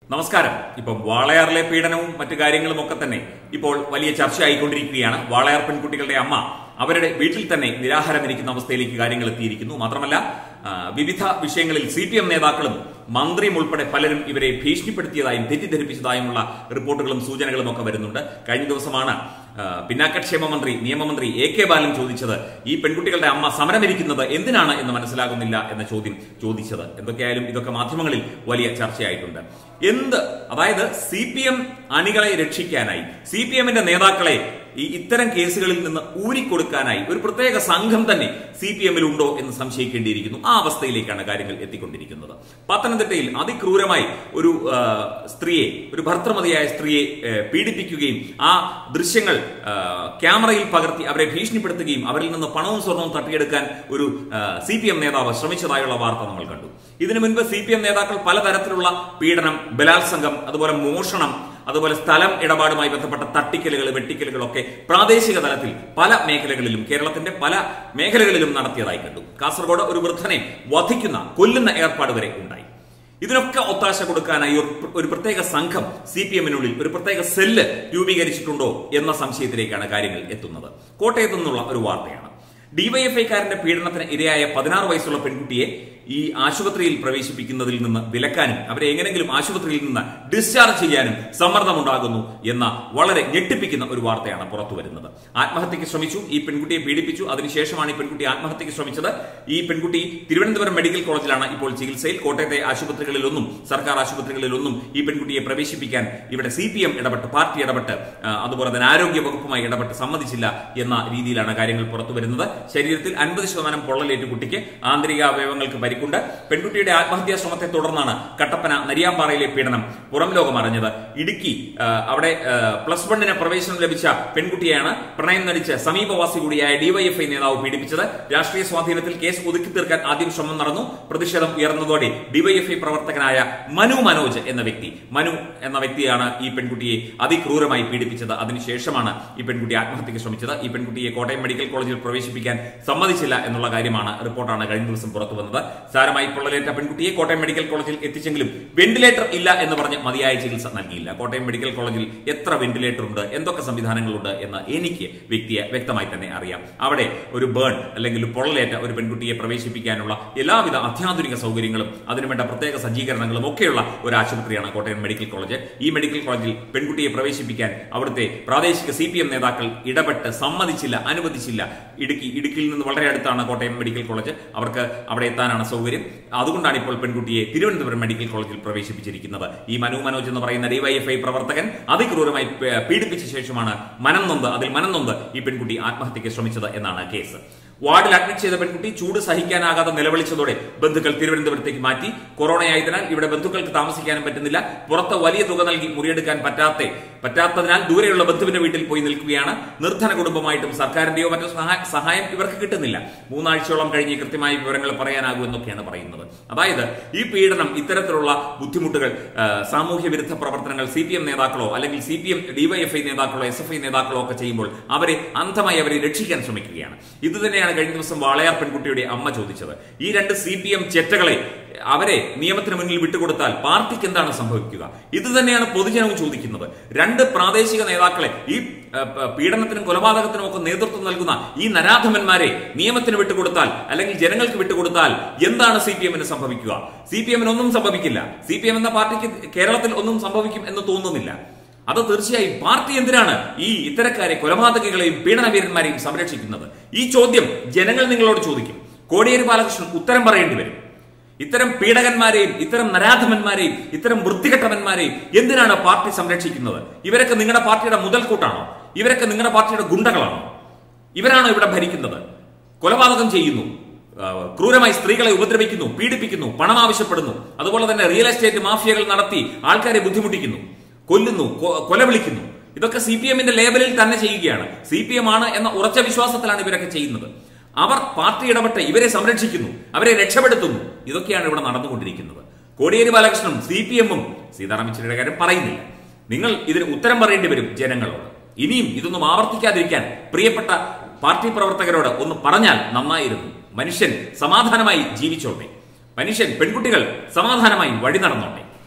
നമസ്കാരം ഇപ്പം വാളയാറിലെ പീഡനവും മറ്റു കാര്യങ്ങളും ഒക്കെ തന്നെ ഇപ്പോൾ വലിയ ചർച്ചയായിക്കൊണ്ടിരിക്കുകയാണ് വാളയാർ പെൺകുട്ടികളുടെ അമ്മ അവരുടെ വീട്ടിൽ തന്നെ നിരാഹാരമിരിക്കുന്ന അവസ്ഥയിലേക്ക് കാര്യങ്ങൾ എത്തിയിരിക്കുന്നു മാത്രമല്ല ആ, വിവിധ വിഷയങ്ങളിൽ സി പി എം നേതാക്കളും മന്ത്രിയും ഉൾപ്പെടെ പലരും ഇവരെ ഭീഷണിപ്പെടുത്തിയതായും തെറ്റിദ്ധരിപ്പിച്ചതായുമുള്ള റിപ്പോർട്ടുകളും സൂചനകളും ഒക്കെ വരുന്നുണ്ട് കഴിഞ്ഞ ദിവസമാണ് ആ, പിന്നാക്കക്ഷേമ മന്ത്രി നിയമമന്ത്രി എ കെ ബാലൻ ചോദിച്ചത് ഈ പെൺകുട്ടികളുടെ അമ്മ സമരമിരിക്കുന്നത് എന്തിനാണ് എന്ന് മനസ്സിലാകുന്നില്ല എന്ന ചോദ്യം ചോദിച്ചത് എന്തൊക്കെയായാലും ഇതൊക്കെ മാധ്യമങ്ങളിൽ വലിയ ചർച്ചയായിട്ടുണ്ട് എന്ത് അതായത് സി പി എം അണികളെ രക്ഷിക്കാനായി സി പി എമ്മിന്റെ നേതാക്കളെ ഈ ഇത്തരം കേസുകളിൽ നിന്ന് ഊരിക്കൊടുക്കാനായി ഒരു പ്രത്യേക സംഘം തന്നെ സി പി എമ്മിൽ ഉണ്ടോ എന്ന് സംശയിക്കേണ്ടിയിരിക്കുന്നു ആ അവസ്ഥയിലേക്കാണ് കാര്യങ്ങൾ എത്തിക്കൊണ്ടിരിക്കുന്നത് പത്തനംതിട്ടയിൽ അതിക്രൂരമായി ഒരു ആ, സ്ത്രീയെ ഒരു ഭർത്തൃമതിയായ സ്ത്രീയെ ആ, പീഡിപ്പിക്കുകയും ആ ദൃശ്യങ്ങൾ ആ, ക്യാമറയിൽ പകർത്തി അവരെ ഭീഷണിപ്പെടുത്തുകയും അവരിൽ നിന്ന് പണവും സ്വർണവും തട്ടിയെടുക്കാൻ ഒരു സി പി എം നേതാവ് ശ്രമിച്ചതായുള്ള വാർത്ത നമ്മൾ കണ്ടു ഇതിനു മുൻപ് സി പി എം നേതാക്കൾ പലതരത്തിലുള്ള പീഡനം ബലാത്സംഗം അതുപോലെ മോഷണം അതുപോലെ സ്ഥലം ഇടപാടുമായി ബന്ധപ്പെട്ട തട്ടിക്കലുകൾ വെട്ടിക്കലുകളൊക്കെ പ്രാദേശിക തലത്തിൽ പല മേഖലകളിലും കേരളത്തിന്റെ പല മേഖലകളിലും നടത്തിയതായി കണ്ടു കാസർഗോഡ് ഒരു വൃദ്ധനെ വധിക്കുന്ന കൊല്ലുന്ന ഏർപ്പാട് വരെ ഉണ്ടായി ഇതിനൊക്കെ ഒത്താശ കൊടുക്കാനായി ഒരു- ഒരു പ്രത്യേക സംഘം സി പി എമ്മിനുള്ളിൽ ഒരു പ്രത്യേക സെല്ല് രൂപീകരിച്ചിട്ടുണ്ടോ എന്ന സംശയത്തിലേക്കാണ് കാര്യങ്ങൾ എത്തുന്നത് കോട്ടയത്തു നിന്നുള്ള ഒരു വാർത്തയാണ് ഡിവൈഎഫ്ഐക്കാരന്റെ പീഡനത്തിന് ഇരയായ പതിനാറ് വയസ്സുള്ള പെൺകുട്ടിയെ ഈ ആശുപത്രിയിൽ പ്രവേശിപ്പിക്കുന്നതിൽ നിന്ന് വിലക്കാനും അവരെ എങ്ങനെങ്കിലും ആശുപത്രിയിൽ നിന്ന് ഡിസ്ചാർജ് ചെയ്യാനും സമ്മർദ്ദമുണ്ടാകുന്നു എന്ന വളരെ ഞെട്ടിപ്പിക്കുന്ന ഒരു വാർത്തയാണ് പുറത്തു വരുന്നത് ആത്മഹത്യക്ക് ശ്രമിച്ചു ഈ പെൺകുട്ടിയെ പീഡിപ്പിച്ചു അതിനുശേഷമാണ് ഈ പെൺകുട്ടി ആത്മഹത്യക്ക് ശ്രമിച്ചത് ഈ പെൺകുട്ടി തിരുവനന്തപുരം മെഡിക്കൽ കോളേജിലാണ് ഇപ്പോൾ ചികിത്സയിൽ കോട്ടയത്തെ ആശുപത്രികളിലൊന്നും സർക്കാർ ആശുപത്രികളിലൊന്നും ഈ പെൺകുട്ടിയെ പ്രവേശിപ്പിക്കാൻ ഇവിടെ സി പി എം ഇടപെട്ട് പാർട്ടി ഇടപെട്ട് ആ, അതുപോലെ തന്നെ ആരോഗ്യ വകുപ്പുമായി ഇടപെട്ട് സമ്മതിച്ചില്ല എന്ന രീതിയിലാണ് കാര്യങ്ങൾ പുറത്തു വരുന്നത് ശരീരത്തിൽ അൻപത് ശതമാനം പൊള്ളലേറ്റ് കുട്ടിക്ക് ആന്തരിക അവയവങ്ങൾക്ക് പരിക്കുണ്ട് പെൺകുട്ടിയുടെ ആത്മഹത്യാ ശ്രമത്തെ തുടർന്നാണ് കട്ടപ്പന നരിയാമ്പാറയിലെ പീഡനം പുറം ലോകം അറിഞ്ഞത് ഇടുക്കി ആ, അവിടെ ആ, പ്ലസ് വണ്ണിന് പ്രവേശനം ലഭിച്ച പെൺകുട്ടിയെയാണ് പ്രണയം നടിച്ച് സമീപവാസി കൂടിയായ ഡിവൈഎഫ്ഐ നേതാവ് പീഡിപ്പിച്ചത് രാഷ്ട്രീയ സ്വാധീനത്തിൽ കേസ് ഒതുക്കി തീർക്കാൻ ആദ്യം ശ്രമം നടന്നു പ്രതിഷേധം ഉയർന്നതോടെ ഡിവൈഎഫ്ഐ പ്രവർത്തകനായ മനു മനോജ് എന്ന വ്യക്തി മനു എന്ന വ്യക്തിയാണ് ഈ പെൺകുട്ടിയെ അതിക്രൂരമായി പീഡിപ്പിച്ചത് അതിനുശേഷമാണ് ഈ പെൺകുട്ടി ആത്മഹത്യക്ക് ശ്രമിച്ചത് ഈ പെൺകുട്ടിയെ കോട്ടയം മെഡിക്കൽ കോളേജിൽ പ്രവേശിപ്പിക്കാൻ സമ്മതിച്ചില്ല എന്നുള്ള കാര്യമാണ് റിപ്പോർട്ടാണ് കഴിഞ്ഞ ദിവസം പുറത്തു വന്നത് സാരമായി പൊള്ളലേറ്റ പെൺകുട്ടിയെ കോട്ടയം മെഡിക്കൽ കോളേജിൽ എത്തിച്ചെങ്കിലും വെന്റിലേറ്റർ ഇല്ല എന്ന് പറഞ്ഞ് മതിയായ ചികിത്സ നൽകിയില്ല കോട്ടയം മെഡിക്കൽ കോളേജിൽ എത്ര വെന്റിലേറ്റർ ഉണ്ട് എന്തൊക്കെ സംവിധാനങ്ങളുണ്ട് എന്ന് എനിക്ക് വ്യക്തിയെ വ്യക്തമായി തന്നെ അറിയാം അവിടെ ഒരു ബേൺ അല്ലെങ്കിൽ ഒരു പൊള്ളലേറ്റ ഒരു പെൺകുട്ടിയെ പ്രവേശിപ്പിക്കാനുള്ള എല്ലാവിധ അത്യാധുനിക സൗകര്യങ്ങളും അതിനുവേണ്ട പ്രത്യേക സജ്ജീകരണങ്ങളും ഒക്കെയുള്ള ഒരു ആശുപത്രിയാണ് കോട്ടയം മെഡിക്കൽ കോളേജ് ഈ മെഡിക്കൽ കോളേജിൽ പെൺകുട്ടിയെ പ്രവേശിപ്പിക്കാൻ അവിടുത്തെ പ്രാദേശിക സി പി എം നേതാക്കൾ ഇടപെട്ട് സമ്മതിച്ചില്ല അനുവദിച്ചില്ല ഇടുക്കി ഇടുക്കിയിൽ നിന്ന് വളരെ അടുത്താണ് കോട്ടയം മെഡിക്കൽ കോളേജ് അവർക്ക് അവിടെ എത്താനാണ് സൗകര്യം അതുകൊണ്ടാണ് ഇപ്പോൾ പെൺകുട്ടിയെ തിരുവനന്തപുരം മെഡിക്കൽ കോളേജിൽ പ്രവേശിപ്പിച്ചിരിക്കുന്നത് ഈ മനു മനോജ് എന്ന് പറയുന്ന ഡിവൈഎഫ്ഐ പ്രവർത്തകൻ അതിക്രൂരമായി പേ- പീഡിപ്പിച്ച ശേഷമാണ് മനം നൊന്ത് അതിൽ മനം നൊന്ത് ഈ പെൺകുട്ടി ആത്മഹത്യക്ക് ശ്രമിച്ചത് എന്നാണ് കേസ് വാർഡിൽ അഡ്മിറ്റ് ചെയ്ത പെൺകുട്ടി ചൂട് സഹിക്കാനാകാതെ നിലവിളിച്ചതോടെ ബന്ധുക്കൾ തിരുവനന്തപുരത്തേക്ക് മാറ്റി കൊറോണയായതിനാൽ ഇവിടെ ബന്ധുക്കൾക്ക് താമസിക്കാനും പറ്റുന്നില്ല പുറത്ത് വലിയ തുക നൽകി മുറിയെടുക്കാൻ പറ്റാത്ത പറ്റാത്തതിനാൽ ദൂരെയുള്ള ബന്ധുവിന്റെ വീട്ടിൽ പോയി നിൽക്കുകയാണ് നിർധന കുടുംബമായിട്ടും സർക്കാരിന്റെയോ മറ്റോ സഹാ- സഹായം ഇവർക്ക് കിട്ടുന്നില്ല മൂന്നാഴ്ചയോളം കഴിഞ്ഞ് കൃത്യമായ വിവരങ്ങൾ പറയാനാകൂ എന്നൊക്കെയാണ് പറയുന്നത് അതായത് ഈ പീഡനം ഇത്തരത്തിലുള്ള ബുദ്ധിമുട്ടുകൾ ആ, സാമൂഹ്യ വിരുദ്ധ പ്രവർത്തനങ്ങൾ സി പി എം നേതാക്കളോ അല്ലെങ്കിൽ സി പി എം ഡിവൈഎഫ്ഐ നേതാക്കളോ എസ് എഫ് ഐ നേതാക്കളോ ഒക്കെ ചെയ്യുമ്പോൾ അവരെ അന്ധമായി അവരെ രക്ഷിക്കാൻ ശ്രമിക്കുകയാണ് ഇത് തന്നെയാണ് കഴിഞ്ഞ ദിവസം വാളയാർ പെൺകുട്ടിയുടെ അമ്മ ചോദിച്ചത് ഈ രണ്ട് സി പി എം ചെറ്റകളെ അവരെ നിയമത്തിന് മുന്നിൽ വിട്ടുകൊടുത്താൽ പാർട്ടിക്ക് എന്താണ് സംഭവിക്കുക ഇത് തന്നെയാണ് പൊതുജനവും ചോദിക്കുന്നത് രണ്ട് പ്രാദേശിക നേതാക്കളെ ഈ ആ, പ- പീഡനത്തിനും കൊലപാതകത്തിനും ഒക്കെ നേതൃത്വം നൽകുന്ന ഈ നരാധമന്മാരെ നിയമത്തിന് വിട്ടുകൊടുത്താൽ അല്ലെങ്കിൽ ജനങ്ങൾക്ക് വിട്ടുകൊടുത്താൽ എന്താണ് സി പി എമ്മിന് സംഭവിക്കുക സി പി എമ്മിന് ഒന്നും സംഭവിക്കില്ല സി പി എം എന്ന പാർട്ടിക്ക് കേരളത്തിൽ ഒന്നും സംഭവിക്കും എന്ന് തോന്നുന്നില്ല അത് തീർച്ചയായും പാർട്ടി എന്തിനാണ് ഈ ഇത്തരക്കാരെ കൊലപാതകികളെയും പീഡനവീരന്മാരെയും സംരക്ഷിക്കുന്നത് ഈ ചോദ്യം ജനങ്ങൾ നിങ്ങളോട് ചോദിക്കും കോടിയേരി ബാലകൃഷ്ണൻ ഉത്തരം പറയേണ്ടി വരും ഇത്തരം പീഡകന്മാരെയും ഇത്തരം നരാധമന്മാരെയും ഇത്തരം വൃത്തികെട്ടവന്മാരെയും എന്തിനാണ് പാർട്ടി സംരക്ഷിക്കുന്നത് ഇവരൊക്കെ നിങ്ങളുടെ പാർട്ടിയുടെ മുതൽക്കൂട്ടാണോ ഇവരൊക്കെ നിങ്ങളുടെ പാർട്ടിയുടെ ഗുണ്ടകളാണോ ഇവരാണോ ഇവിടെ ഭരിക്കുന്നത് കൊലപാതകം ചെയ്യുന്നു ആ, ക്രൂരമായി സ്ത്രീകളെ ഉപദ്രവിക്കുന്നു പീഡിപ്പിക്കുന്നു പണം ആവശ്യപ്പെടുന്നു അതുപോലെ തന്നെ റിയൽ എസ്റ്റേറ്റ് മാഫിയകൾ നടത്തി ആൾക്കാരെ ബുദ്ധിമുട്ടിക്കുന്നു കൊല്ലുന്നു കൊ- കൊലവിളിക്കുന്നു ഇതൊക്കെ സി പി എമ്മിന്റെ ലേബലിൽ തന്നെ ചെയ്യുകയാണ് സി പി എം ആണ് എന്ന ഉറച്ച വിശ്വാസത്തിലാണ് ഇവരൊക്കെ ചെയ്യുന്നത് അവർ പാർട്ടി ഇടപെട്ട് ഇവരെ സംരക്ഷിക്കുന്നു അവരെ രക്ഷപ്പെടുത്തുന്നു ഇതൊക്കെയാണ് ഇവിടെ നടന്നുകൊണ്ടിരിക്കുന്നത് കോടിയേരി ബാലകൃഷ്ണനും സി പി എമ്മും സീതാറാം യെച്ചൂരിയുടെ കാര്യം പറയുന്നില്ല നിങ്ങൾ ഇതിന് ഉത്തരം പറയേണ്ടി വരും ജനങ്ങളോട് ഇനിയും ഇതൊന്നും ആവർത്തിക്കാതിരിക്കാൻ പ്രിയപ്പെട്ട പാർട്ടി പ്രവർത്തകരോട് ഒന്ന് പറഞ്ഞാൽ നന്നായിരുന്നു മനുഷ്യൻ സമാധാനമായി ജീവിച്ചോട്ടെ മനുഷ്യൻ പെൺകുട്ടികൾ സമാധാനമായി വഴി നടന്നോട്ടെ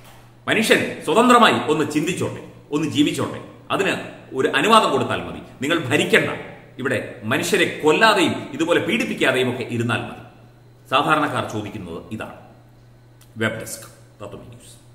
മനുഷ്യൻ സ്വതന്ത്രമായി ഒന്ന് ചിന്തിച്ചോട്ടെ ഒന്ന് ജീവിച്ചോട്ടെ അതിന് ഒരു അനുവാദം കൊടുത്താൽ മതി നിങ്ങൾ ഭരിക്കണ്ട ഇവിടെ മനുഷ്യരെ കൊല്ലാതെയും ഇതുപോലെ പീഡിപ്പിക്കാതെയും ഒക്കെ ഇരുന്നാൽ മതി സാധാരണക്കാർ ചോദിക്കുന്നത് ഇതാണ് വെബ് ഡെസ്ക് തത്വമി ന്യൂസ്